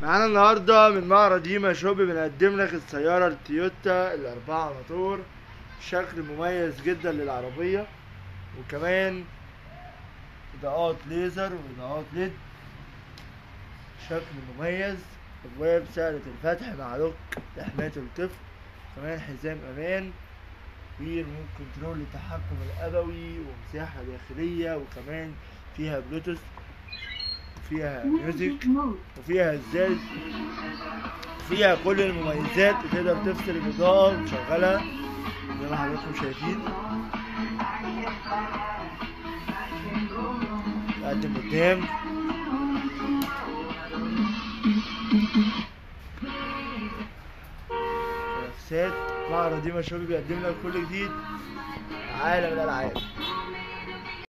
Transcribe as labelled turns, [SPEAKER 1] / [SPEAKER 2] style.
[SPEAKER 1] معانا النهارده من معرض ديما شوبي بنقدم لك السيارة التويوتا الأربعة موتور شكل مميز جدا للعربية وكمان إضاءات ليزر وإضاءات ليد شكل مميز أبواب سهلة الفتح مع لوك لحماية الطفل كمان حزام أمان وريموت كنترول للتحكم الأبوي ومساحة داخلية وكمان فيها بلوتوث وفيها ميوزك وفيها ازاز فيها كل المميزات وتقدر تفصل الإضاءة وتشغلها زي ما حضراتكم شايفين تقدم قدام منافسات معرض ديما شوبي بيقدم لك كل جديد عالم الألعاب